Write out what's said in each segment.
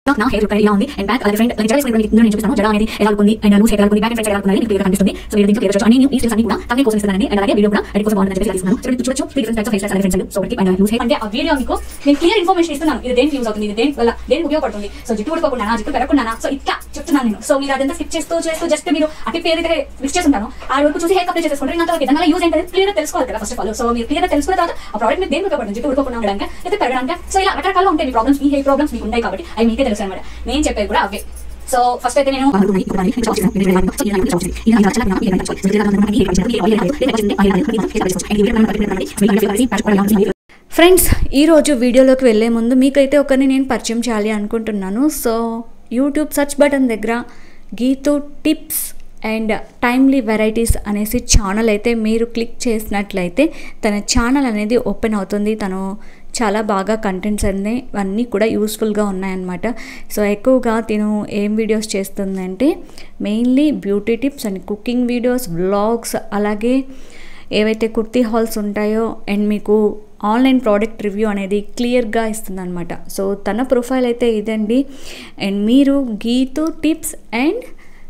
నా hair look ఇలా ఉంది అండ్ బ్యాక్ అలాగే ఫ్రంట్ లైక్ జడ వేసుకుని నేను చూపిస్తాను జడ అనేది ఎలా ఉంది అండ్ లూస్ హెయిర్ ఎలా ఉంది బ్యాక్ అండ్ ఫ్రంట్ ఎలా ఉంది క్లియర్ కనిపిస్తుంది సో మీరు దీంట్లో క్లియర్ అని ఈ స్టిల్స్ అన్ని కూడా తనకి కోసం ఇస్తానండి అండ్ అలాగే వీడియో కూడా ఎడిట్ కోసం బాగుందని చెప్పేసి ఇస్తున్నాను సో చూడొచ్చు three different types of hair styles అలాగే ఫ్రెండ్స్ సో ఒకటి అండ్ లూస్ హెయిర్ అంటే ఆ వీడియో మీకు నేను క్లియర్ ఇన్ఫర్మేషన్ ఇస్తున్నాను ఇది దేనికి యూజ్ అవుతుంది ఇది దేని వల్ల దేనికి ఉపయోగపడుతుంది సో జుట్టు ఊడిపోకుండా జుట్టు పెరగకుండా సో ఇట్లా చెప్తున్నాను నేను సో మీరు అదంతా స్కిప్ చేస్తూ చేస్తూ జస్ట్ మీరు అటు ఏదైతే మిక్స్ చేస్తుంటాను ఆ వరకు చూసి హెయిర్ అప్లై చేసుకుంటారు ఇంకా తర్వాత దానివల్ల యూజ్ ఏంటంటే క్లియర్ తెలుసుకోవాలి కదా ఫస్ట్ ఆఫ్ ఆల్ సో మీరు క్లియర్ తెలుసుకున్న తర్వాత ఆ ప్రోడక్ట్ మీకు దేనికి ఉపయోగపడుతుంది జుట్టు ఊడిపోకుండా ఉండడానికి అయితే పెరగడానికి సో ఇలా రకరకాలుగా ఉంటాయి మీ ప్రాబ్లమ్స్ మీ హెయిర్ ప్రాబ్లమ్స్ మీకు ఉంటాయి కాబట్టి అవి మీకే తెలుసు అనమాట నేను చెప్పేది కూడా అవే సో ఫస్ట్ అయితే నేను బాగా ఉన్నాయి ఇప్పుడు ఉన్నాయి ఇంకా చార్జ్ చేస్తాను నేను సో నేను చార్జ్ చేస్తాను ఇలా ఇలా చాలా నాకు ఇలా చార్జ్ చేస్తాను ఇలా మనకి హెయిర్ చార్జ్ చేస్తాను ఆయిల్ ఆయిల్ నేను ఆయిల్ ఆయిల్ నేను హెయిర్ చార్జ్ చేస్తాను అండ్ వీడియో మనం పెట్టుకున్నాను సో ఇలా ఫేవరెట్ ప్యాచ్ కూడా ఉంది ఫ్రెండ్స్ ఈరోజు వీడియోలోకి వెళ్ళే ముందు మీకైతే ఒకరిని నేను పరిచయం చేయాలి అనుకుంటున్నాను సో యూట్యూబ్ సర్చ్ బటన్ దగ్గర Geethu tips and timely varieties అనేసి ఛానల్ అయితే మీరు క్లిక్ చేసినట్లయితే తన ఛానల్ అనేది ఓపెన్ అవుతుంది తను చాలా బాగా కంటెంట్స్ అన్నీ అన్నీ కూడా యూస్ఫుల్గా ఉన్నాయన్నమాట సో ఎక్కువగా తిను ఏం వీడియోస్ చేస్తుందంటే mainly beauty tips and cooking videos vlogs అలాగే ఏవైతే కుర్తీ హాల్స్ ఉంటాయో అండ్ మీకు ఆన్లైన్ ప్రోడక్ట్ రివ్యూ అనేది క్లియర్గా ఇస్తుందన్నమాట సో తన ప్రొఫైల్ అయితే ఇదండి అండ్ మీరు Geethu tips and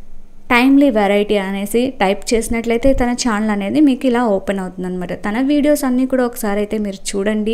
timely variety అనేసి టైప్ చేసినట్లయితే తన ఛానల్ అనేది మీకు ఇలా ఓపెన్ అవుతుందన్నమాట తన వీడియోస్ అన్నీ కూడా ఒకసారి అయితే మీరు చూడండి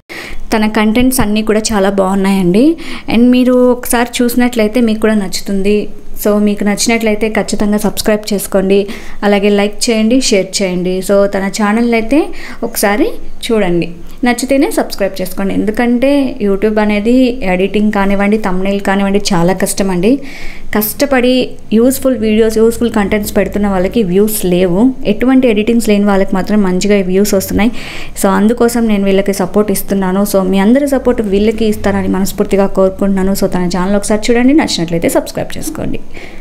తన కంటెంట్స్ అన్నీ కూడా చాలా బాగున్నాయండి అండ్ మీరు ఒకసారి చూసినట్లయితే మీకు కూడా నచ్చుతుంది సో మీకు నచ్చినట్లయితే ఖచ్చితంగా సబ్స్క్రైబ్ చేసుకోండి అలాగే లైక్ చేయండి షేర్ చేయండి సో తన ఛానల్ అయితే ఒకసారి చూడండి నచ్చితేనే సబ్స్క్రైబ్ చేసుకోండి ఎందుకంటే యూట్యూబ్ అనేది ఎడిటింగ్ కానివ్వండి తమ్నైల్ కానివ్వండి చాలా కష్టం అండి కష్టపడి యూస్ఫుల్ వీడియోస్ యూస్ఫుల్ కంటెంట్స్ పెడుతున్న వాళ్ళకి వ్యూస్ లేవు ఎటువంటి ఎడిటింగ్స్ లేని వాళ్ళకి మాత్రం మంచిగా వ్యూస్ వస్తున్నాయి సో అందుకోసం నేను వీళ్ళకి సపోర్ట్ ఇస్తున్నాను సో మీ అందరి సపోర్ట్ వీళ్ళకి ఇస్తారని మనస్ఫూర్తిగా కోరుకుంటున్నాను సో తన ఛానల్ ఒకసారి చూడండి నచ్చినట్లయితే సబ్స్క్రైబ్ చేసుకోండి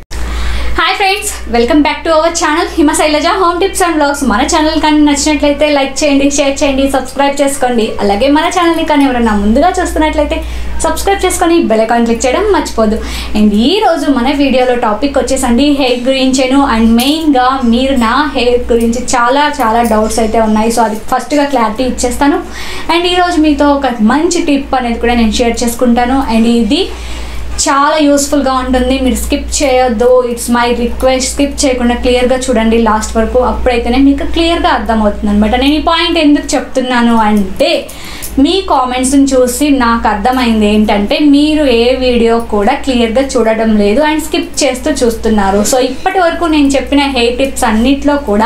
hi friends welcome back to our channel Hima Shailaja home tips and blogs మన ఛానల్ కానీ నచ్చినట్లయితే లైక్ చేయండి షేర్ చేయండి సబ్స్క్రైబ్ చేసుకోండి అలాగే మన ఛానల్ని కానీ ఎవరైనా ముందుగా చూస్తున్నట్లయితే సబ్స్క్రైబ్ చేసుకొని బెల్ ఐకాన్ క్లిక్ చేయడం మర్చిపోద్దు అండ్ ఈ రోజు మన వీడియోలో టాపిక్ వచ్చేసండి హెయిర్ గురించేను అండ్ మెయిన్గా మీరు నా హెయిర్ గురించి చాలా చాలా డౌట్స్ అయితే ఉన్నాయి సో అది ఫస్ట్గా క్లారిటీ ఇచ్చేస్తాను అండ్ ఈరోజు మీతో ఒక మంచి టిప్ అనేది కూడా నేను షేర్ చేసుకుంటాను అండ్ ఇది చాలా యూస్ఫుల్గా ఉంటుంది మీరు స్కిప్ చేయొద్దు ఇట్స్ మై రిక్వెస్ట్ స్కిప్ చేయకుండా క్లియర్గా చూడండి లాస్ట్ వరకు అప్పుడైతేనే మీకు క్లియర్గా అర్థమవుతుంది అనమాట నేను ఈ పాయింట్ ఎందుకు చెప్తున్నాను అంటే మీ కామెంట్స్ని చూసి నాకు అర్థమైంది ఏంటంటే మీరు ఏ వీడియో కూడా క్లియర్గా చూడడం లేదు అండ్ స్కిప్ చేస్తూ చూస్తున్నారు సో ఇప్పటి వరకు నేను చెప్పిన హెయిర్ టిప్స్ అన్నిట్లో కూడా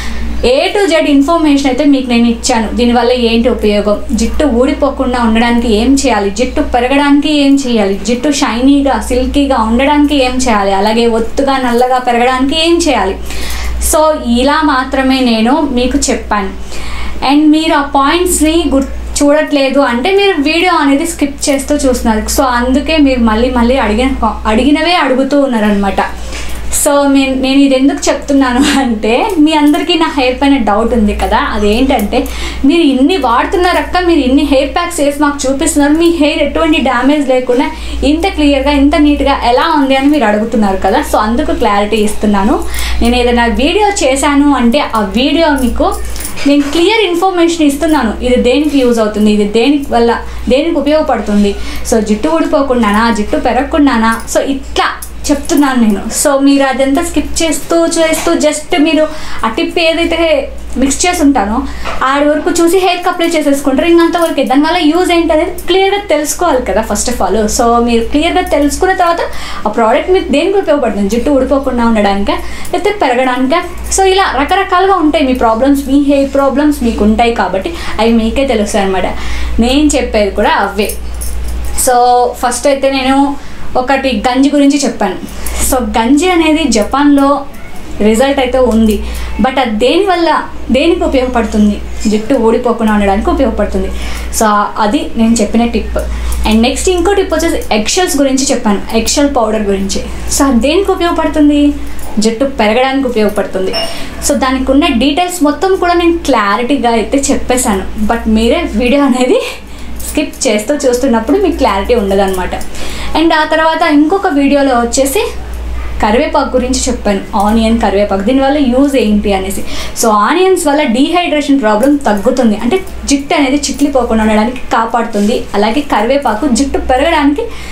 ఏ టు జెడ్ ఇన్ఫర్మేషన్ అయితే మీకు నేను ఇచ్చాను దీనివల్ల ఏంటి ఉపయోగం జిట్టు ఊడిపోకుండా ఉండడానికి ఏం చేయాలి జిట్టు పెరగడానికి ఏం చేయాలి జిట్టు షైనీగా సిల్కీగా ఉండడానికి ఏం చేయాలి అలాగే ఒత్తుగా నల్లగా పెరగడానికి ఏం చేయాలి సో ఇలా మాత్రమే నేను మీకు చెప్పాను అండ్ మీరు ఆ పాయింట్స్ని గుర్తు చూడట్లేదు అంటే మీరు వీడియో అనేది స్కిప్ చేస్తూ చూస్తున్నారు సో అందుకే మీరు మళ్ళీ మళ్ళీ అడిగిన అడిగినవే అడుగుతూ ఉన్నారనమాట సో నేను నేను ఇది ఎందుకు చెప్తున్నాను అంటే మీ అందరికీ నా హెయిర్ పైన డౌట్ ఉంది కదా అదేంటంటే మీరు ఇన్ని వాడుతున్నారక్క మీరు ఇన్ని హెయిర్ ప్యాక్స్ వేసి మాకు చూపిస్తున్నారు మీ హెయిర్ ఎటువంటి డ్యామేజ్ లేకుండా ఇంత క్లియర్గా ఇంత నీట్గా ఎలా ఉంది అని మీరు అడుగుతున్నారు కదా సో అందుకు క్లారిటీ ఇస్తున్నాను నేను ఏదైనా వీడియో చేశాను అంటే ఆ వీడియో మీకు నేను క్లియర్ ఇన్ఫర్మేషన్ ఇస్తున్నాను ఇది దేనికి యూజ్ అవుతుంది ఇది దేనికి వల్ల దేనికి ఉపయోగపడుతుంది సో జుట్టు ఊడిపోకుండానా జుట్టు పెరగకుండానా సో ఇట్లా చెప్తున్నాను నేను సో మీరు అదంతా స్కిప్ చేస్తూ చేస్తూ జస్ట్ మీరు ఆ టిప్ ఏదైతే మిక్స్ చేసి ఉంటానో ఆడి వరకు చూసి హెయిర్కి అప్లై చేసేసుకుంటారు ఇంకంతవరకు దానివల్ల యూజ్ ఏంటి అనేది క్లియర్గా తెలుసుకోవాలి కదా ఫస్ట్ ఆఫ్ ఆల్ సో మీరు క్లియర్గా తెలుసుకున్న తర్వాత ఆ ప్రోడక్ట్ మీకు దేనికి ఉపయోగపడుతుంది జుట్టు ఊడిపోకుండా ఉండడానికా లేకపోతే పెరగడానికా సో ఇలా రకరకాలుగా ఉంటాయి మీ ప్రాబ్లమ్స్ మీ హెయిర్ ప్రాబ్లమ్స్ మీకు ఉంటాయి కాబట్టి అవి మీకే తెలుస్తాయి అనమాట నేను చెప్పేది కూడా అవే సో ఫస్ట్ అయితే నేను ఒకటి గంజి గురించి చెప్పాను సో గంజి అనేది జపాన్లో రిజల్ట్ అయితే ఉంది బట్ అది దేనివల్ల దేనికి ఉపయోగపడుతుంది జుట్టు ఊడిపోకుండా ఉండడానికి ఉపయోగపడుతుంది సో అది నేను చెప్పిన టిప్ అండ్ నెక్స్ట్ ఇంకో టిప్ వచ్చేసి ఎక్షల్స్ గురించి చెప్పాను ఎక్షల్ పౌడర్ గురించి సో అది దేనికి ఉపయోగపడుతుంది జుట్టు పెరగడానికి ఉపయోగపడుతుంది సో దానికి ఉన్న డీటెయిల్స్ మొత్తం కూడా నేను క్లారిటీగా అయితే చెప్పేశాను బట్ మీరే వీడియో అనేది స్కిప్ చేస్తూ చూస్తున్నప్పుడు మీకు క్లారిటీ ఉండదన్నమాట అండ్ ఆ తర్వాత ఇంకొక వీడియోలో వచ్చేసి కరివేపాకు గురించి చెప్పాను ఆనియన్ కరివేపాకు దీనివల్ల యూజ్ ఏంటి అనేసి సో ఆనియన్స్ వల్ల డీహైడ్రేషన్ ప్రాబ్లం తగ్గుతుంది అంటే జుట్టు అనేది చిట్లిపోకుండా ఉండడానికి కాపాడుతుంది అలాగే కరివేపాకు జుట్టు పెరగడానికి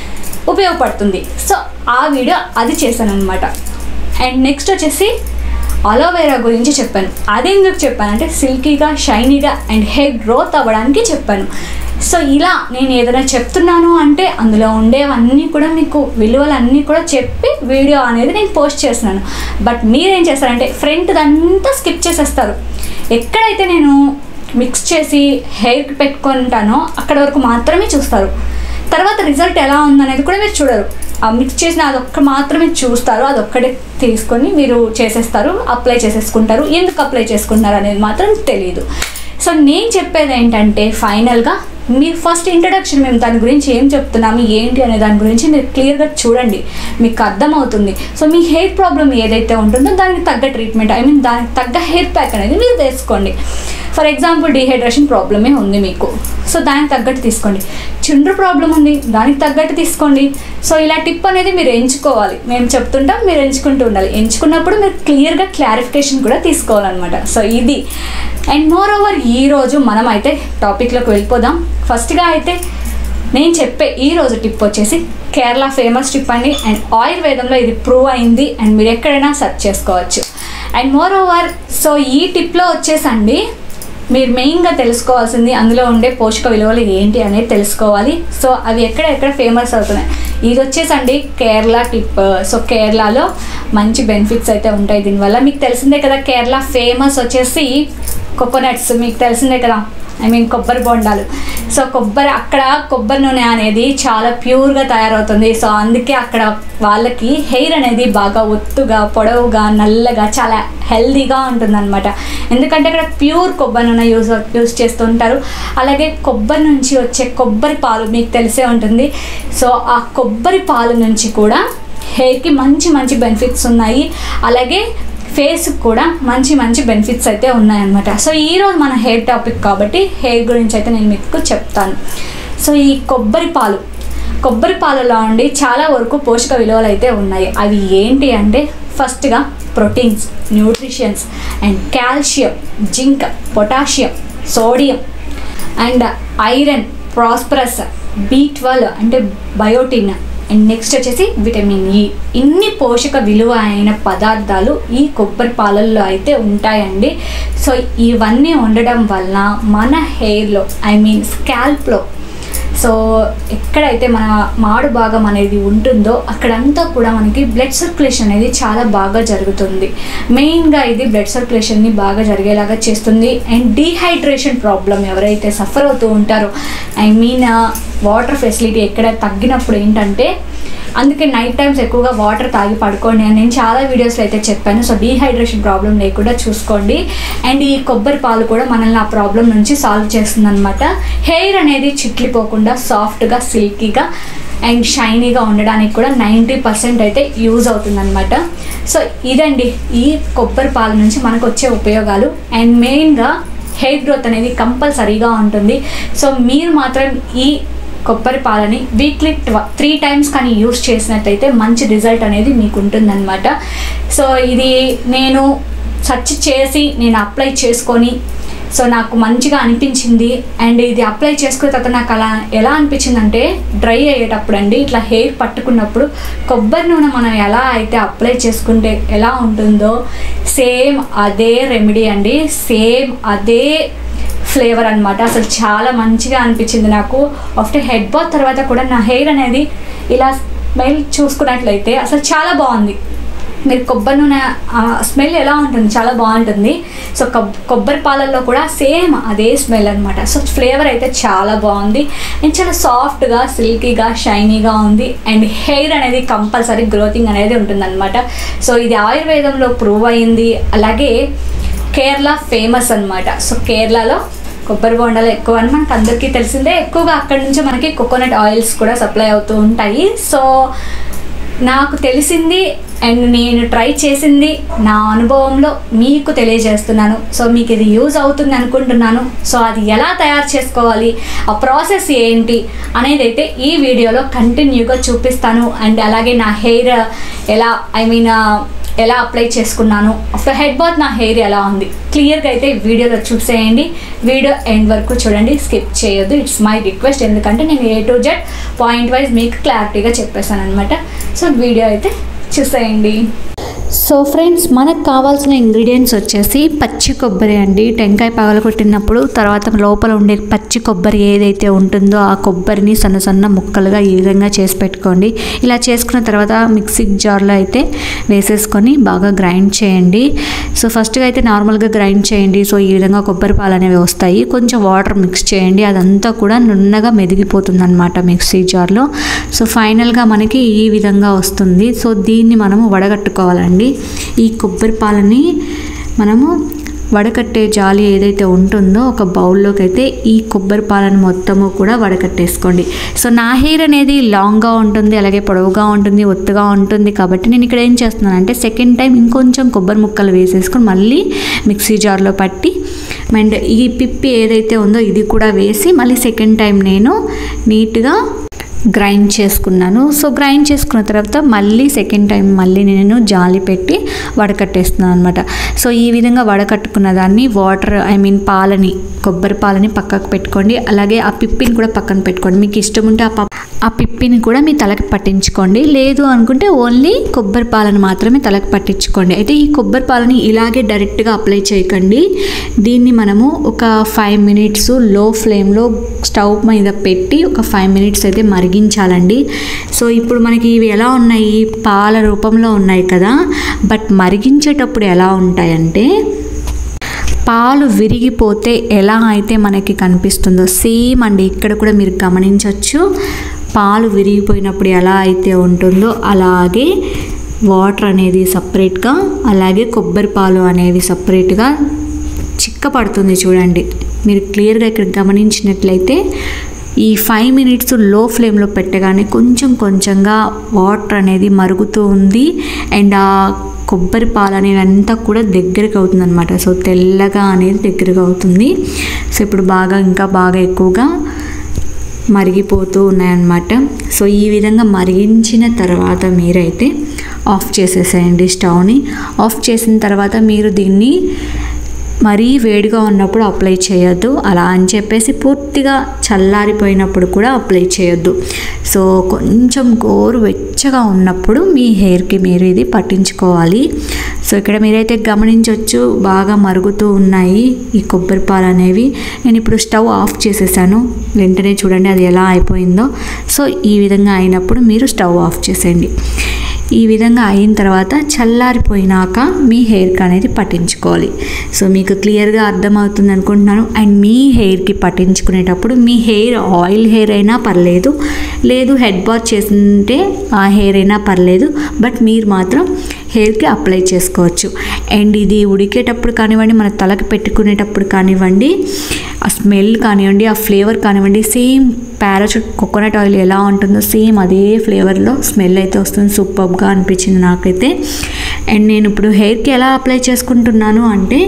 ఉపయోగపడుతుంది సో ఆ వీడియో అది చేశాను అనమాట అండ్ నెక్స్ట్ వచ్చేసి అలోవెరా గురించి చెప్పాను అది ఎందుకు చెప్పానంటే సిల్కీగా షైనీగా అండ్ హెయిర్ గ్రోత్ అవ్వడానికి చెప్పాను సో ఇలా నేను ఏదైనా చెప్తున్నాను అంటే అందులో ఉండేవన్నీ కూడా మీకు విలువలన్నీ కూడా చెప్పి వీడియో అనేది నేను పోస్ట్ చేస్తున్నాను బట్ మీరేం చేస్తారంటే ఫ్రంట్ అంతా స్కిప్ చేసేస్తారు ఎక్కడైతే నేను మిక్స్ చేసి హెయిర్కి పెట్టుకుంటానో అక్కడ వరకు మాత్రమే చూస్తారు తర్వాత రిజల్ట్ ఎలా ఉందనేది కూడా మీరు చూడరు ఆ మిక్స్ చేసిన అదొక్క మాత్రమే చూస్తారు అదొక్కటే తీసుకొని మీరు చేసేస్తారు అప్లై చేసేసుకుంటారు ఎందుకు అప్లై చేసుకుంటారు అనేది మాత్రం తెలియదు సో నేను చెప్పేది ఏంటంటే ఫైనల్గా మీరు ఫస్ట్ ఇంట్రడక్షన్ మేము దాని గురించి ఏం చెప్తున్నాము ఏంటి అనే దాని గురించి మీరు క్లియర్గా చూడండి మీకు అర్థమవుతుంది సో మీ హెయిర్ ప్రాబ్లం ఏదైతే ఉంటుందో దానికి తగ్గ ట్రీట్మెంట్ ఐ మీన్ దానికి తగ్గ హెయిర్ ప్యాక్ అనేది మీరు వేసుకోండి ఫర్ ఎగ్జాంపుల్ డిహైడ్రేషన్ ప్రాబ్లమే ఉంది మీకు సో దానికి తగ్గట్టు తీసుకోండి చుండ్రు ప్రాబ్లం ఉంది దానికి తగ్గట్టు తీసుకోండి సో ఇలా టిప్ అనేది మీరు ఎంచుకోవాలి మేము చెప్తుంటాం మీరు ఎంచుకుంటూ ఉండాలి ఎంచుకున్నప్పుడు మీరు క్లియర్గా క్లారిఫికేషన్ కూడా తీసుకోవాలన్నమాట సో ఇది అండ్ మోర్ ఓవర్ ఈరోజు మనం అయితే టాపిక్లోకి వెళ్ళిపోదాం ఫస్ట్గా అయితే నేను చెప్పే ఈ రోజు టిప్ వచ్చేసి కేరళ ఫేమస్ టిప్ అండి అండ్ ఆయుర్వేదంలో ఇది ప్రూవ్ అయింది అండ్ మీరు ఎక్కడైనా సెర్చ్ చేసుకోవచ్చు అండ్ మోర్ ఓవర్ సో ఈ టిప్లో వచ్చేసండి మీరు మెయిన్గా తెలుసుకోవాల్సింది అందులో ఉండే పోషక విలువలు ఏంటి అనేది తెలుసుకోవాలి సో అవి ఎక్కడ ఎక్కడ ఫేమస్ అవుతున్నాయి ఇది వచ్చేసండి కేరళ టిప్ సో కేరళలో మంచి బెనిఫిట్స్ అయితే ఉంటాయి దీనివల్ల మీకు తెలిసిందే కదా కేరళ ఫేమస్ వచ్చేసి కోకోనట్స్ మీకు తెలిసిందే కదా ఐ మీన్ కొబ్బరి బొండాలు సో కొబ్బరి అక్కడ కొబ్బరి నూనె అనేది చాలా ప్యూర్గా తయారవుతుంది సో అందుకే అక్కడ వాళ్ళకి హెయిర్ అనేది బాగా ఒత్తుగా పొడవుగా నల్లగా చాలా హెల్దీగా ఉంటుందన్నమాట ఎందుకంటే అక్కడ ప్యూర్ కొబ్బరి నూనె యూజ్ యూజ్ చేస్తుంటారు అలాగే కొబ్బరి నుంచి వచ్చే కొబ్బరి పాలు మీకు తెలిసే ఉంటుంది సో ఆ కొబ్బరి పాలు నుంచి కూడా హెయిర్కి మంచి మంచి బెనిఫిట్స్ ఉన్నాయి అలాగే ఫేస్ కూడా మంచి మంచి బెనిఫిట్స్ అయితే ఉన్నాయన్నమాట సో ఈరోజు మన హెయిర్ టాపిక్ కాబట్టి హెయిర్ గురించి అయితే నేను మీకు చెప్తాను సో ఈ కొబ్బరి పాలు కొబ్బరి పాలలో అండి చాలా వరకు పోషక విలువలు అయితే ఉన్నాయి అవి ఏంటి అంటే ఫస్ట్గా proteins nutritions and calcium zinc potassium sodium and iron phosphorus B twelve అంటే బయోటిన్ అండ్ నెక్స్ట్ వచ్చేసి విటమిన్ ఈ ఇన్ని పోషక విలువ అయిన పదార్థాలు ఈ కొబ్బరి పాలల్లో అయితే ఉంటాయండి సో ఇవన్నీ ఉండడం వలన మన హెయిర్లో ఐ మీన్ స్కాల్ప్లో సో ఎక్కడైతే మన మాడు భాగం అనేది ఉంటుందో అక్కడంతా కూడా మనకి బ్లడ్ సర్క్యులేషన్ అనేది చాలా బాగా జరుగుతుంది మెయిన్గా ఇది బ్లడ్ సర్క్యులేషన్ని బాగా జరిగేలాగా చేస్తుంది అండ్ డీహైడ్రేషన్ ప్రాబ్లం ఎవరైతే సఫర్ అవుతూ ఉంటారో ఐ మీన్ వాటర్ ఫెసిలిటీ ఎక్కడ తగ్గినప్పుడు ఏంటంటే అందుకే నైట్ టైమ్స్ ఎక్కువగా వాటర్ తాగి పడుకోండి అని నేను చాలా వీడియోస్లో అయితే చెప్పాను సో డీహైడ్రేషన్ ప్రాబ్లం లేకుండా చూసుకోండి అండ్ ఈ కొబ్బరి పాలు కూడా మనల్ని ఆ ప్రాబ్లం నుంచి సాల్వ్ చేస్తుంది అనమాట హెయిర్ అనేది చిట్లిపోకుండా సాఫ్ట్గా సిల్కీగా అండ్ షైనీగా ఉండడానికి కూడా నైంటీ పర్సెంట్ అయితే యూజ్ అవుతుందన్నమాట సో ఇదండి ఈ కొబ్బరి పాల నుంచి మనకు వచ్చే ఉపయోగాలు అండ్ మెయిన్గా హెయిర్ గ్రోత్ అనేది కంపల్సరీగా ఉంటుంది సో మీరు మాత్రం ఈ కొబ్బరి పాలని వీక్లీ త్రీ టైమ్స్ కానీ యూస్ చేసినట్టయితే మంచి రిజల్ట్ అనేది మీకు ఉంటుందన్నమాట సో ఇది నేను సర్చ్ చేసి నేను అప్లై చేసుకొని సో నాకు మంచిగా అనిపించింది అండ్ ఇది అప్లై చేసుకున్న తర్వాత నాకు అలా ఎలా అనిపించిందంటే డ్రై అయ్యేటప్పుడు అండి ఇట్లా హెయిర్ పట్టుకున్నప్పుడు కొబ్బరి నూనె మనం ఎలా అయితే అప్లై చేసుకుంటే ఎలా ఉంటుందో సేమ్ అదే రెమెడీ అండి సేమ్ అదే ఫ్లేవర్ అనమాట అసలు చాలా మంచిగా అనిపించింది నాకు ఆఫ్టర్ హెడ్ బాత్ తర్వాత కూడా నా హెయిర్ అనేది ఇలా స్మెల్ చూసుకున్నట్లయితే అసలు చాలా బాగుంది మీరు కొబ్బరి నూనె స్మెల్ ఎలా ఉంటుంది చాలా బాగుంటుంది సో కొబ్ కొబ్బరి పాలల్లో కూడా సేమ్ అదే స్మెల్ అనమాట సో ఫ్లేవర్ అయితే చాలా బాగుంది అండ్ చాలా సాఫ్ట్గా సిల్కీగా షైనీగా ఉంది అండ్ హెయిర్ అనేది కంపల్సరీ గ్రోతింగ్ అనేది ఉంటుందన్నమాట సో ఇది ఆయుర్వేదంలో ప్రూవ్ అయింది అలాగే కేరళ ఫేమస్ అనమాట సో కేరళలో కొబ్బరి బొండాలు ఎక్కువ అని మనకు అందరికీ తెలిసిందే ఎక్కువగా అక్కడి నుంచి మనకి కోకోనట్ ఆయిల్స్ కూడా సప్లై అవుతూ ఉంటాయి సో నాకు తెలిసింది అండ్ నేను ట్రై చేసింది నా అనుభవంలో మీకు తెలియజేస్తున్నాను సో మీకు ఇది యూజ్ అవుతుంది అనుకుంటున్నాను సో అది ఎలా తయారు చేసుకోవాలి ఆ ప్రాసెస్ ఏంటి అనేది అయితే ఈ వీడియోలో కంటిన్యూగా చూపిస్తాను అండ్ అలాగే నా హెయిర్ ఎలా ఐ మీన్ ఎలా అప్లై చేసుకున్నాను ఆఫ్టర్ హెడ్ బాత్ నా హెయిర్ ఎలా ఉంది క్లియర్గా అయితే వీడియోలో చూసేయండి వీడియో ఎండ్ వరకు చూడండి స్కిప్ చేయొద్దు ఇట్స్ మై రిక్వెస్ట్ ఎందుకంటే నేను A to Z point wise మీకు క్లారిటీగా చెప్పేశాను అనమాట సో వీడియో అయితే చూసేయండి సో ఫ్రెండ్స్ మనకు కావాల్సిన ఇంగ్రీడియంట్స్ వచ్చేసి పచ్చి కొబ్బరి అండి టెంకాయ పగలగొట్టినప్పుడు తర్వాత లోపల ఉండే పచ్చి కొబ్బరి ఏదైతే ఉంటుందో ఆ కొబ్బరిని సన్న సన్న ముక్కలుగా ఈ విధంగా చేసి పెట్టుకోండి ఇలా చేసుకున్న తర్వాత మిక్సీ జార్లో అయితే వేసేసుకొని బాగా గ్రైండ్ చేయండి సో ఫస్ట్గా అయితే నార్మల్గా గ్రైండ్ చేయండి సో ఈ విధంగా కొబ్బరి పాలు అనేవి వస్తాయి కొంచెం వాటర్ మిక్స్ చేయండి అదంతా కూడా నున్నగా మెదిగిపోతుంది అనమాట మిక్సీ జార్లో సో ఫైనల్గా మనకి ఈ విధంగా వస్తుంది సో దీన్ని మనము వడగట్టుకోవాలండి ఈ కొబ్బరి పాలని మనము వడకట్టే జాలి ఏదైతే ఉంటుందో ఒక బౌల్లోకి అయితే ఈ కొబ్బరి పాలను మొత్తము కూడా వడకట్టేసుకోండి సో నా హెయిర్ అనేది లాంగ్గా ఉంటుంది అలాగే పొడవుగా ఉంటుంది ఒత్తుగా ఉంటుంది కాబట్టి నేను ఇక్కడ ఏం చేస్తున్నానంటే సెకండ్ టైం ఇంకొంచెం కొబ్బరి ముక్కలు వేసేసుకొని మళ్ళీ మిక్సీ జార్లో పట్టి అండ్ ఈ పిప్పి ఏదైతే ఉందో ఇది కూడా వేసి మళ్ళీ సెకండ్ టైం నేను నీట్గా గ్రైండ్ చేసుకున్నాను సో గ్రైండ్ చేసుకున్న తర్వాత మళ్ళీ సెకండ్ టైం మళ్ళీ నేను జాలి పెట్టి వడకట్టేస్తున్నాను అనమాట సో ఈ విధంగా వడకట్టుకున్న దాన్ని వాటర్ ఐ మీన్ పాలని కొబ్బరి పాలని పక్కకు పెట్టుకోండి అలాగే ఆ పిప్పిని కూడా పక్కన పెట్టుకోండి మీకు ఇష్టం ఉంటే ఆ ప- ఆ పిప్పిని కూడా మీ తలకి పట్టించుకోండి లేదు అనుకుంటే ఓన్లీ కొబ్బరి పాలను మాత్రమే తలకి పట్టించుకోండి అయితే ఈ కొబ్బరి పాలని ఇలాగే డైరెక్ట్గా అప్లై చేయకండి దీన్ని మనము ఒక ఫైవ్ మినిట్స్ లో ఫ్లేమ్లో స్టవ్ మీద పెట్టి ఒక ఫైవ్ మినిట్స్ అయితే మరిగించాలండి సో ఇప్పుడు మనకి ఇవి ఎలా ఉన్నాయి పాల రూపంలో ఉన్నాయి కదా బట్ మరిగించేటప్పుడు ఎలా ఉంటాయంటే పాలు విరిగిపోతే ఎలా అయితే మనకి కనిపిస్తుందో సేమ్ అండి ఇక్కడ కూడా మీరు గమనించవచ్చు పాలు విరిగిపోయినప్పుడు ఎలా అయితే ఉంటుందో అలాగే వాటర్ అనేది సపరేట్గా అలాగే కొబ్బరి పాలు అనేవి సపరేట్గా చిక్క పడుతుంది చూడండి మీరు క్లియర్గా ఇక్కడ గమనించినట్లయితే ఈ ఫైవ్ మినిట్స్ లో ఫ్లేమ్లో పెట్టగానే కొంచెం కొంచెంగా వాటర్ అనేది మరుగుతూ ఉంది అండ్ ఆ కొబ్బరి పాలు అనేవి అంతా కూడా దగ్గరికి అవుతుంది అనమాట సో తెల్లగా అనేది దగ్గరగా అవుతుంది సో ఇప్పుడు బాగా ఇంకా బాగా ఎక్కువగా మరిగిపోతూ ఉన్నాయన్నమాట సో ఈ విధంగా మరిగించిన తర్వాత మీరైతే ఆఫ్ చేసేసేయండి స్టవ్ని ఆఫ్ చేసిన తర్వాత మీరు దీన్ని మరీ వేడిగా ఉన్నప్పుడు అప్లై చేయొద్దు అలా అని చెప్పేసి పూర్తిగా చల్లారిపోయినప్పుడు కూడా అప్లై చేయొద్దు సో కొంచెం గోరు వెచ్చగా ఉన్నప్పుడు మీ హెయిర్కి మీరు ఇది పట్టించుకోవాలి సో ఇక్కడ మీరైతే గమనించవచ్చు బాగా మరుగుతూ ఉన్నాయి ఈ కొబ్బరి పాలు అనేవి నేను ఇప్పుడు స్టవ్ ఆఫ్ చేసేసాను వెంటనే చూడండి అది ఎలా అయిపోయిందో సో ఈ విధంగా అయినప్పుడు మీరు స్టవ్ ఆఫ్ చేసేయండి ఈ విధంగా అయిన తర్వాత చల్లారిపోయినాక మీ హెయిర్కి అనేది పట్టించుకోవాలి సో మీకు క్లియర్గా అర్థమవుతుంది అనుకుంటున్నాను అండ్ మీ హెయిర్కి పట్టించుకునేటప్పుడు మీ హెయిర్ ఆయిల్ హెయిర్ అయినా పర్లేదు లేదు హెడ్ బాత్ చేస్తుంటే ఆ హెయిర్ అయినా పర్లేదు బట్ మీరు మాత్రం హెయిర్కి అప్లై చేసుకోవచ్చు అండ్ ఇది ఉడికేటప్పుడు కానివ్వండి మన తలకి పెట్టుకునేటప్పుడు కానివ్వండి ఆ స్మెల్ కానివ్వండి ఆ ఫ్లేవర్ కానివ్వండి సేమ్ పారాచూట్ కోకోనట్ ఆయిల్ ఎలా ఉంటుందో సేమ్ అదే ఫ్లేవర్లో స్మెల్ అయితే వస్తుంది సూపర్గా అనిపించింది నాకైతే అండ్ నేను ఇప్పుడు హెయిర్కి ఎలా అప్లై చేసుకుంటున్నాను అంటే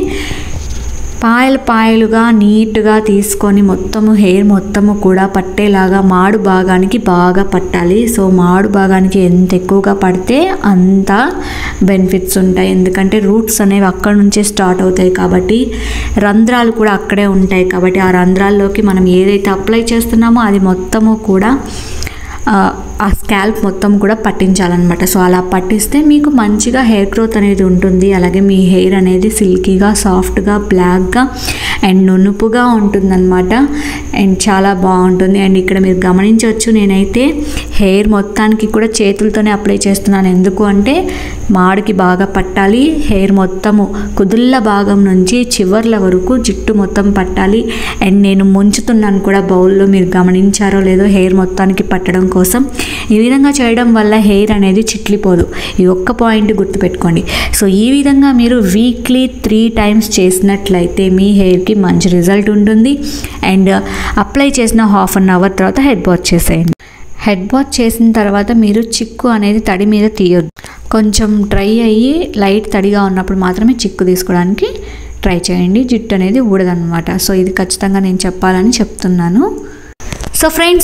పాయలు పాయలుగా నీట్గా తీసుకొని మొత్తము హెయిర్ మొత్తము కూడా పట్టేలాగా మాడు భాగానికి బాగా పట్టాలి సో మాడు భాగానికి ఎంత ఎక్కువగా పడితే అంత బెనిఫిట్స్ ఉంటాయి ఎందుకంటే రూట్స్ అనేవి అక్కడ నుంచే స్టార్ట్ అవుతాయి కాబట్టి రంధ్రాలు కూడా అక్కడే ఉంటాయి కాబట్టి ఆ రంధ్రాల్లోకి మనం ఏదైతే అప్లై చేస్తున్నామో అది మొత్తము కూడా ఆ, ఆ స్కాల్ప్ మొత్తం కూడా పట్టించాలన్నమాట సో అలా పట్టిస్తే మీకు మంచిగా హెయిర్ గ్రోత్ అనేది ఉంటుంది అలాగే మీ హెయిర్ అనేది సిల్కీగా సాఫ్ట్గా బ్లాక్గా అండ్ నునుపుగా ఉంటుందన్నమాట అండ్ చాలా బాగుంటుంది అండ్ ఇక్కడ మీరు గమనించవచ్చు నేనైతే హెయిర్ మొత్తానికి కూడా చేతులతోనే అప్లై చేస్తున్నాను ఎందుకు అంటే మాడికి బాగా పట్టాలి హెయిర్ మొత్తము కుదుళ్ళ భాగం నుంచి చివర్ల వరకు జుట్టు మొత్తం పట్టాలి అండ్ నేను ముంచుతున్నాను కూడా బౌల్లో మీరు గమనించారో లేదో హెయిర్ మొత్తానికి పట్టడం కోసం ఈ విధంగా చేయడం వల్ల హెయిర్ అనేది చిట్లిపోదు ఈ ఒక్క పాయింట్ గుర్తుపెట్టుకోండి సో ఈ విధంగా మీరు వీక్లీ త్రీ టైమ్స్ చేసినట్లయితే మీ హెయిర్కి మంచి రిజల్ట్ ఉంటుంది అండ్ అప్లై చేసిన హాఫ్ అన్ అవర్ తర్వాత హెడ్ బాత్ చేసేయండి హెడ్ బాత్ చేసిన తర్వాత మీరు చిక్కు అనేది తడి మీద తీయొద్దు కొంచెం డ్రై అయ్యి లైట్ తడిగా ఉన్నప్పుడు మాత్రమే చిక్కు తీసుకోవడానికి ట్రై చేయండి జుట్టు అనేది ఊడదన్నమాట సో ఇది ఖచ్చితంగా నేను చెప్పాలని చెప్తున్నాను so friends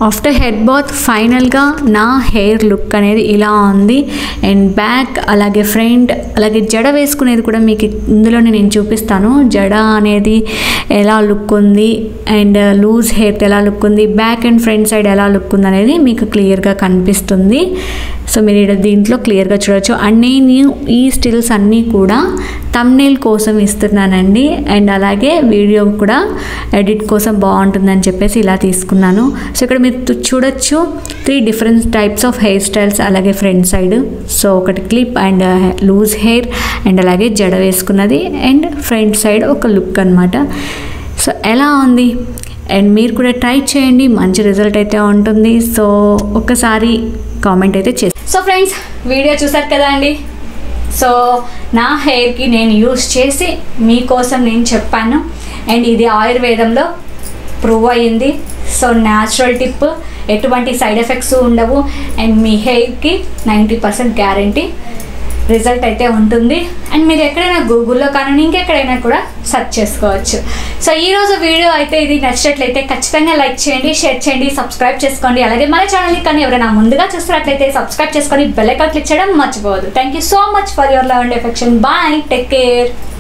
after head bath ఫైనల్గా నా హెయిర్ లుక్ అనేది ఇలా ఉంది అండ్ బ్యాక్ అలాగే ఫ్రంట్ అలాగే జడ వేసుకునేది కూడా మీకు ఇందులోనే నేను చూపిస్తాను జడ అనేది ఎలా లుక్ ఉంది అండ్ లూజ్ హెయిర్ ఎలా లుక్ ఉంది బ్యాక్ అండ్ ఫ్రంట్ సైడ్ ఎలా లుక్ ఉంది అనేది మీకు క్లియర్గా కనిపిస్తుంది సో మీరు ఈడ దీంట్లో క్లియర్గా చూడొచ్చు అండ్ నేను ఈ స్టిల్స్ అన్నీ కూడా తమ్నేల్ కోసం ఇస్తున్నానండి అండ్ అలాగే వీడియో కూడా ఎడిట్ కోసం బాగుంటుందని చెప్పేసి ఇలా తీసుకున్నాను సో ఇక్కడ మీరు తు- చూడొచ్చు three different types of hair styles అలాగే ఫ్రంట్ సైడ్ సో ఒకటి clip and loose hair and అలాగే జడ వేసుకున్నది అండ్ ఫ్రంట్ సైడ్ ఒక లుక్ అనమాట సో ఎలా ఉంది అండ్ మీరు కూడా ట్రై చేయండి మంచి రిజల్ట్ అయితే ఉంటుంది సో ఒకసారి కామెంట్ అయితే చేసి సో ఫ్రెండ్స్ వీడియో చూసారు కదా అండి సో నా హెయిర్కి నేను యూస్ చేసి మీకోసం నేను చెప్పాను అండ్ ఇది ఆయుర్వేదంలో ప్రూవ్ అయ్యింది సో న్యాచురల్ టిప్ ఎటువంటి సైడ్ ఎఫెక్ట్స్ ఉండవు అండ్ మీ హెయిర్కి నైంటీ పర్సెంట్ గ్యారంటీ రిజల్ట్ అయితే ఉంటుంది అండ్ మీరు ఎక్కడైనా గూగుల్లో కానీ ఇంకెక్కడైనా కూడా సెర్చ్ చేసుకోవచ్చు సో ఈ రోజు వీడియో అయితే ఇది నచ్చినట్లయితే ఖచ్చితంగా లైక్ చేయండి షేర్ చేయండి సబ్స్క్రైబ్ చేసుకోండి అలాగే మన ఛానల్ని కానీ ఎవరైనా ముందుగా చూస్తున్నట్లయితే సబ్స్క్రైబ్ చేసుకొని బెల్ ఐకాన్ క్లిక్ చేయడం మర్చిపోవద్దు thank you so much for your love and affection bye take care